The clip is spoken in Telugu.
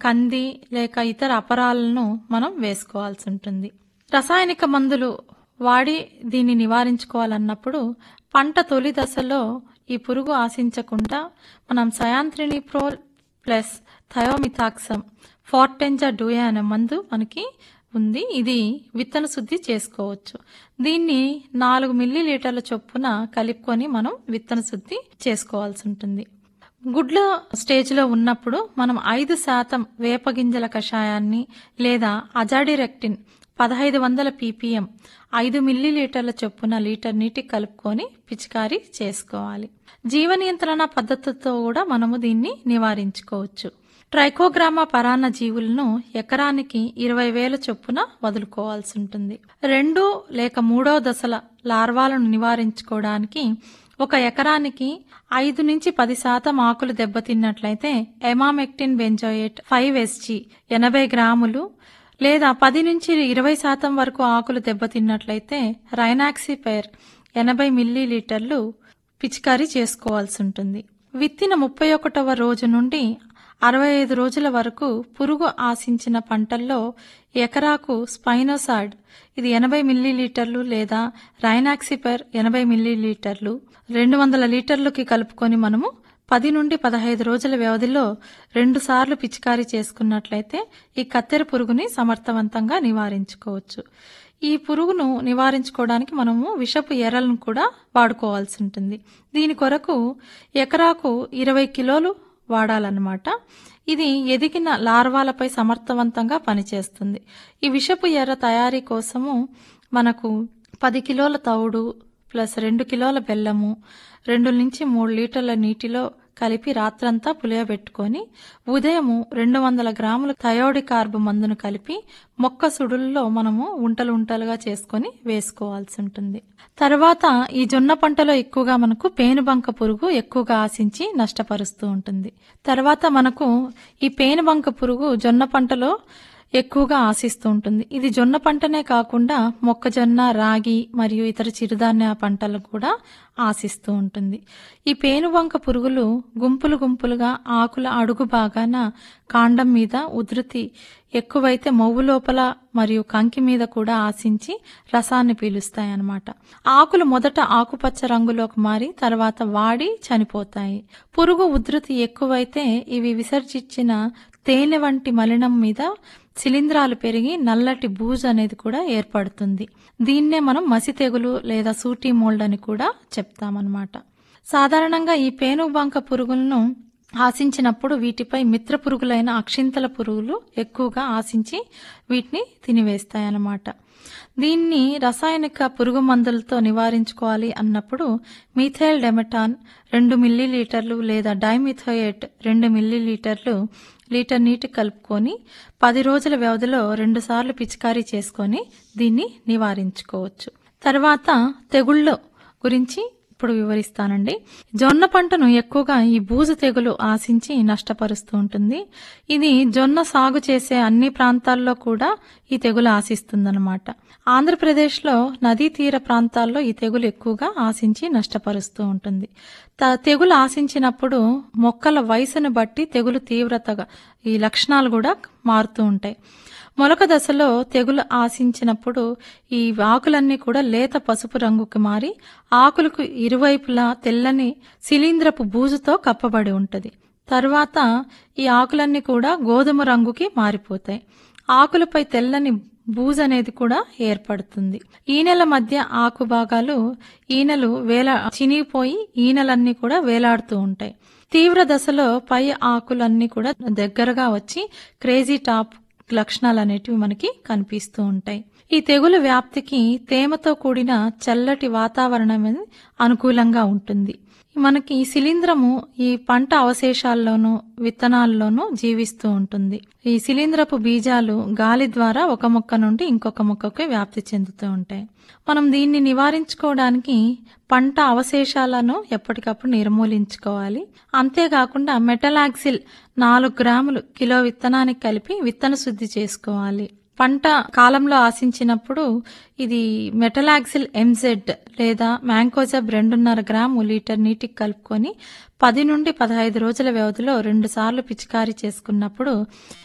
కంది లేక ఇతర అపరాలను మనం వేసుకోవాల్సి ఉంటుంది రసాయనిక మందులు వాడి దీన్ని నివారించుకోవాలన్నప్పుడు పంట తొలి దశలో ఈ పురుగు ఆశించకుండా మనం సయాంత్రిని ప్రోల్ ప్లస్ థయోమిథాక్సమ్ ఫార్టెంజా డూయా అనే మందు మనకి ఉంది ఇది విత్తన శుద్ధి చేసుకోవచ్చు దీన్ని నాలుగు మిల్లీ లీటర్ల చొప్పున కలుపుకొని మనం విత్తన శుద్ధి చేసుకోవాల్సి ఉంటుంది గుడ్ల స్టేజ్లో ఉన్నప్పుడు మనం ఐదు శాతం వేపగింజల కషాయాన్ని లేదా అజాడిరెక్టిన్ పదహైదు వందల పీపీఎం ఐదు మిల్లీ లీటర్ల చొప్పున లీటర్ నీటికి కలుపుకొని పిచికారీ చేసుకోవాలి జీవ నియంత్రణ పద్ధతితో కూడా మనము దీన్ని నివారించుకోవచ్చు ట్రైకోగ్రామా పరాన్న జీవులను ఎకరానికి ఇరవై వేల చొప్పున వదులుకోవాల్సి ఉంటుంది రెండు లేక మూడో దశల లార్వాలను నివారించుకోవడానికి ఒక ఎకరానికి ఐదు నుంచి పది శాతం ఆకులు దెబ్బతిన్నట్లయితే ఎమామెక్టిన్ బెంజోయేట్ ఫైవ్ ఎస్జీ ఎనభై గ్రాములు లేదా పది నుంచి ఇరవై శాతం వరకు ఆకులు దెబ్బతిన్నట్లయితే రైనాక్సిపైర్ ఎనభై మిల్లీ లీటర్లు పిచికారీ చేసుకోవాల్సి ఉంటుంది విత్తిన ముప్పై ఒకటవ రోజు నుండి అరవై ఐదు రోజుల వరకు పురుగు ఆశించిన పంటల్లో ఎకరాకు స్పైనోసాడ్ ఇది ఎనభై మిల్లీ లీటర్లు లేదా రైనాక్సిపర్ ఎనభై మిల్లీ లీటర్లు రెండు వందల లీటర్లకి కలుపుకొని మనము పది నుండి పదహైదు రోజుల వ్యవధిలో రెండు సార్లు పిచికారీ చేసుకున్నట్లయితే ఈ కత్తెర పురుగుని సమర్థవంతంగా నివారించుకోవచ్చు ఈ పురుగును నివారించుకోవడానికి మనము విషపు ఎర్రలను కూడా వాడుకోవాల్సి ఉంటుంది దీని కొరకు ఎకరాకు ఇరవై కిలోలు వాడాలన్నమాట ఇది ఎదిగిన లార్వాలపై సమర్థవంతంగా పనిచేస్తుంది ఈ విషపు ఎర్ర తయారీ కోసము మనకు పది కిలోల తవుడు ప్లస్ రెండు కిలోల బెల్లము రెండు నుంచి మూడు లీటర్ల నీటిలో కలిపి రాత్రంతా పులియబెట్టుకొని ఉదయము రెండు వందల గ్రాముల థయోడి కార్బ్ మందును కలిపి మొక్క సుడుల్లో మనము ఉంటలు ఉంటలుగా చేసుకొని వేసుకోవాల్సి ఉంటుంది తర్వాత ఈ జొన్న పంటలో ఎక్కువగా మనకు పేనుబంక పురుగు ఎక్కువగా ఆశించి నష్టపరుస్తూ ఉంటుంది తర్వాత మనకు ఈ పేనుబంక పురుగు జొన్న పంటలో ఎక్కువగా ఆశిస్తూ ఉంటుంది ఇది జొన్న పంటనే కాకుండా మొక్కజొన్న రాగి మరియు ఇతర చిరుధాన్య పంటలు కూడా ఆశిస్తూ ఉంటుంది ఈ పేనుబంక పురుగులు గుంపులు గుంపులుగా ఆకుల అడుగు భాగాన కాండం మీద ఉధృతి ఎక్కువైతే మొవ్వు లోపల మరియు కంకి మీద కూడా ఆశించి రసాన్ని పీలుస్తాయన్నమాట ఆకులు మొదట ఆకుపచ్చ రంగులోకి మారి తర్వాత వాడి చనిపోతాయి పురుగు ఉధృతి ఎక్కువైతే ఇవి విసర్జించిన తేనె వంటి మలినం మీద శిలీంధ్రాలు పెరిగి నల్లటి బూజు అనేది కూడా ఏర్పడుతుంది దీన్నే మనం మసి తెగులు లేదా సూటి మోల్డ్ అని కూడా చెప్తామన్నమాట సాధారణంగా ఈ పేనుబంక పురుగులను ఆశించినప్పుడు వీటిపై మిత్ర పురుగులైన అక్షింతల పురుగులు ఎక్కువగా ఆశించి వీటిని తినివేస్తాయన్నమాట దీన్ని రసాయనిక పురుగు మందులతో నివారించుకోవాలి అన్నప్పుడు మిథైల్ డెమటాన్ రెండు మిల్లీ లీటర్లు లేదా డైమిథోయేట్ రెండు మిల్లీ లీటర్లు లీటర్ నీటి కలుపుకొని పది రోజుల వ్యవధిలో రెండుసార్లు పిచికారీ చేసుకొని దీన్ని నివారించుకోవచ్చు తర్వాత తెగుళ్ళ గురించి ఇప్పుడు వివరిస్తానండి జొన్న పంటను ఎక్కువగా ఈ బూజు తెగులు ఆశించి నష్టపరుస్తూ ఉంటుంది ఇది జొన్న సాగు చేసే అన్ని ప్రాంతాల్లో కూడా ఈ తెగులు ఆశిస్తుందన్నమాట ఆంధ్రప్రదేశ్లో నదీ తీర ప్రాంతాల్లో ఈ తెగులు ఎక్కువగా ఆశించి నష్టపరుస్తూ ఉంటుంది తెగులు ఆశించినప్పుడు మొక్కల వయసును బట్టి తెగులు తీవ్రతగా ఈ లక్షణాలు కూడా మారుతూ ఉంటాయి మొలక దశలో తెగులు ఆశించినప్పుడు ఈ ఆకులన్నీ కూడా లేత పసుపు రంగుకి మారి ఆకులకు ఇరువైపులా తెల్లని శిలీంద్రపు బూజుతో కప్పబడి ఉంటది తరువాత ఈ ఆకులన్నీ కూడా గోధుమ రంగుకి మారిపోతాయి ఆకులపై తెల్లని బూజు అనేది కూడా ఏర్పడుతుంది ఈనెల మధ్య ఆకు భాగాలు ఈనెలు వేల చినిగిపోయి ఈనెలన్నీ కూడా వేలాడుతూ ఉంటాయి తీవ్ర దశలో పై ఆకులన్నీ కూడా దగ్గరగా వచ్చి క్రేజీ టాప్ లక్షణాలు అనేటివి మనకి కనిపిస్తూ ఉంటాయి ఈ తెగులు వ్యాప్తికి తేమతో కూడిన చల్లటి వాతావరణం అనుకూలంగా ఉంటుంది మనకి ఈ శిలీంధ్రము ఈ పంట అవశేషాల్లోనూ విత్తనాల్లోనూ జీవిస్తూ ఉంటుంది ఈ శిలీంధ్రపు బీజాలు గాలి ద్వారా ఒక మొక్క నుండి ఇంకొక మొక్కకి వ్యాప్తి చెందుతూ ఉంటాయి మనం దీన్ని నివారించుకోవడానికి పంట అవశేషాలను ఎప్పటికప్పుడు నిర్మూలించుకోవాలి అంతేకాకుండా మెటలాక్సిల్ నాలుగు గ్రాములు కిలో విత్తనానికి కలిపి విత్తన శుద్ధి చేసుకోవాలి పంట కాలంలో ఆశించినప్పుడు ఇది మెటలాక్సిల్ ఎంజెడ్ లేదా మ్యాంకోజబ్ రెండున్నర గ్రాము లీటర్ నీటికి కలుపుకొని పది నుండి పదహైదు రోజుల వ్యవధిలో రెండు సార్లు పిచికారీ చేసుకున్నప్పుడు